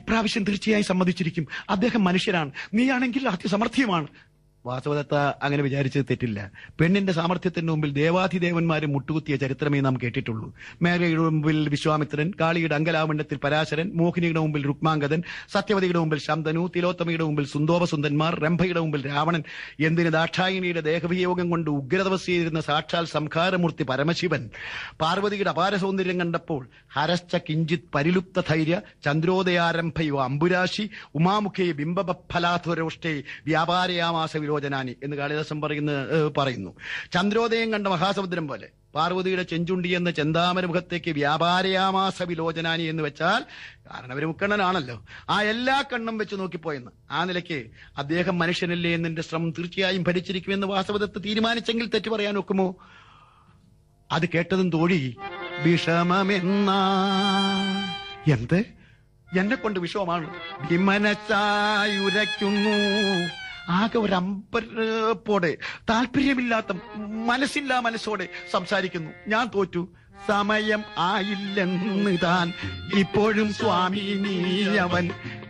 ഇപ്രാവശ്യം തീർച്ചയായും സമ്മതിച്ചിരിക്കും അദ്ദേഹം മനുഷ്യനാണ് നീയാണെങ്കിൽ അതിസമർത്ഥ്യമാണ് വാസവദത്ത അങ്ങനെ വിചാരിച്ചത് തെറ്റില്ല പെണ്ണിന്റെ സാമർഥ്യത്തിന് മുമ്പിൽ ദേവാധിദേവന്മാരെ മുട്ടുകുത്തിയ ചരിത്രമേ നാം കേട്ടിട്ടുള്ളൂ മേഘയുടെ മുമ്പിൽ വിശ്വാമിത്രൻ കാളിയുടെ അങ്കലാമണ്ഡത്തിൽ പരാശരൻ മോഹിനിയുടെ മുമ്പിൽ രുക്മാംഗതൻ സത്യവതിയുടെ മുമ്പിൽ ശന്തനു തിലോത്തമയുടെ മുമ്പിൽ സുന്ദോപസുന്ദന്മാർ രംഭയുടെ മുമ്പിൽ രാവണൻ എന്തിന് ദാക്ഷായണിയുടെ ദേഹവിയോഗം കൊണ്ട് ഉഗ്രതപസ് ചെയ്തിരുന്ന സാക്ഷാൽ സംഹാരമൂർത്തി പരമശിവൻ പാർവതിയുടെ അപാര സൗന്ദര്യം കണ്ടപ്പോൾ ഹരശ്ച കിഞ്ചിത് പരിലുപ്ത ധൈര്യ ചന്ദ്രോദയാരംഭയോ അമ്പുരാശി ഉമാമുഖേ ബിംബഫലാധുരോഷ്ടേ വ്യാപാരയാമാസ വിലോചനാനി എന്ന് കാളിദാസൻ പറയുന്ന ഏഹ്, പറയുന്നു ചന്ദ്രോദയം കണ്ട മഹാസമുദ്രം പോലെ പാർവതിയുടെ ചെഞ്ചുണ്ടി എന്ന ചെന്താമര മുഖത്തേക്ക് വ്യാപാരയാമാസ വിലോചനാനി എന്ന് വെച്ചാൽ കാരണം അവര് മുക്കണ്ണനാണല്ലോ ആ എല്ലാ കണ്ണും വെച്ച് നോക്കിപ്പോയെന്ന് ആ നിലയ്ക്ക് അദ്ദേഹം മനുഷ്യനല്ലേ എന്നതിന്റെ ശ്രമം തീർച്ചയായും ഭരിച്ചിരിക്കുമെന്ന് വാസവദത്ത് തീരുമാനിച്ചെങ്കിൽ തെറ്റു പറയാൻ ഒക്കുമോ അത് കേട്ടതും തോഴി വിഷമമെന്ന എന്ത് എന്നെ കൊണ്ട് വിഷമമാണ് വിമനസായുരയ്ക്കുന്നു ആകെ ഒരു അമ്പരപ്പോടെ താല്പര്യമില്ലാത്ത മനസ്സില്ലാ മനസ്സോടെ സംസാരിക്കുന്നു ഞാൻ തോറ്റു സമയം ആയില്ലെന്ന് താൻ ഇപ്പോഴും സ്വാമി നീയവൻ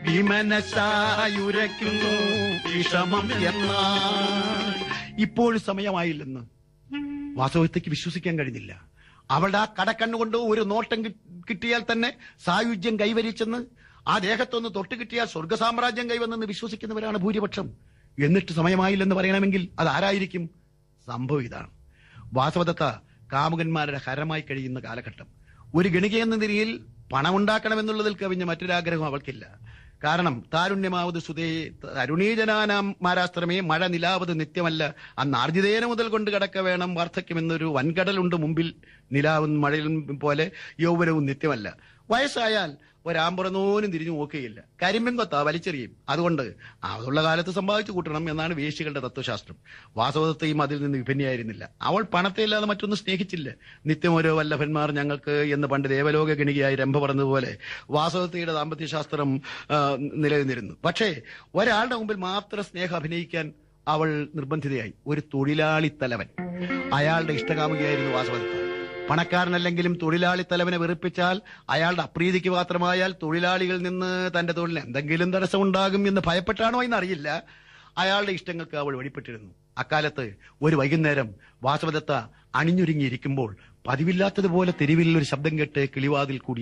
വിമനസായുരയ്ക്കുന്നു വിഷമം എന്നാ ഇപ്പോഴും സമയമായില്ലെന്ന് വാസവത്തേക്ക് വിശ്വസിക്കാൻ കഴിഞ്ഞില്ല അവളുടെ ആ കടക്കണ്ണുകൊണ്ട് ഒരു നോട്ടം കി- കിട്ടിയാൽ തന്നെ സായുജ്യം കൈവരിച്ചെന്ന് ആ ദേഹത്തൊന്ന് തൊട്ട് കിട്ടിയാൽ സ്വർഗ സാമ്രാജ്യം കൈവന്നെന്ന് വിശ്വസിക്കുന്നവരാണ് ഭൂരിപക്ഷം എന്നിട്ട് സമയമായില്ലെന്ന് പറയണമെങ്കിൽ അത് ആരായിരിക്കും സംഭവം ഇതാണ് വാസവദത്ത കാമുകന്മാരുടെ ഹരമായി കഴിയുന്ന കാലഘട്ടം ഒരു ഗണിക എന്ന നിലയിൽ പണമുണ്ടാക്കണമെന്നുള്ളതിൽ കവിഞ്ഞ മറ്റൊരാഗ്രഹം അവൾക്കില്ല കാരണം താരുണ്യമാവത് സുതേ തരുണീജനാനാം മാരാസ്ത്രമേ മഴ നിലാവത് നിത്യമല്ല അന്ന് ആർജിതേന മുതൽ കൊണ്ട് കടക്ക വേണം വാർദ്ധക്യമെന്നൊരു വൻകടലുണ്ട് മുമ്പിൽ നിലാവും മഴയും പോലെ യൗവനവും നിത്യമല്ല വയസ്സായാൽ ഒരാമ്പുറന്നോനും തിരിഞ്ഞു നോക്കുകയില്ല കരിമ്പിൻ കൊത്താ വലിച്ചെറിയും അതുകൊണ്ട് അതുള്ള കാലത്ത് സമ്പാദിച്ചു കൂട്ടണം എന്നാണ് വേശികളുടെ തത്വശാസ്ത്രം വാസവദത്തെയും അതിൽ നിന്ന് വിഭിന്നയായിരുന്നില്ല അവൾ പണത്തെ ഇല്ലാതെ മറ്റൊന്നും സ്നേഹിച്ചില്ല നിത്യം ഓരോ വല്ലഭന്മാർ ഞങ്ങൾക്ക് എന്ന് പണ്ട് ദേവലോക ഗണികയായി രംഭ പറഞ്ഞതുപോലെ വാസവദത്തയുടെ ദാമ്പത്യശാസ്ത്രം ആ, നിലനിന്നിരുന്നു പക്ഷേ ഒരാളുടെ മുമ്പിൽ മാത്രം സ്നേഹം അഭിനയിക്കാൻ അവൾ നിർബന്ധിതയായി ഒരു തൊഴിലാളി തലവൻ അയാളുടെ ഇഷ്ടകാമുകയായിരുന്നു വാസവദത്ത പണക്കാരനല്ലെങ്കിലും തൊഴിലാളി തലവനെ വെറുപ്പിച്ചാൽ അയാളുടെ അപ്രീതിക്ക് മാത്രമായാൽ തൊഴിലാളികളിൽ നിന്ന് തന്റെ തൊഴിലിന് എന്തെങ്കിലും തടസ്സമുണ്ടാകും എന്ന് ഭയപ്പെട്ടാണോ എന്നറിയില്ല അയാളുടെ ഇഷ്ടങ്ങൾക്ക് അവൾ വെളിപ്പെട്ടിരുന്നു അക്കാലത്ത് ഒരു വൈകുന്നേരം വാസവദത്ത അണിഞ്ഞൊരുങ്ങിയിരിക്കുമ്പോൾ പതിവില്ലാത്തതുപോലെ തെരുവിൽ ഒരു ശബ്ദം കേട്ട് കിളിവാതിൽ കൂടി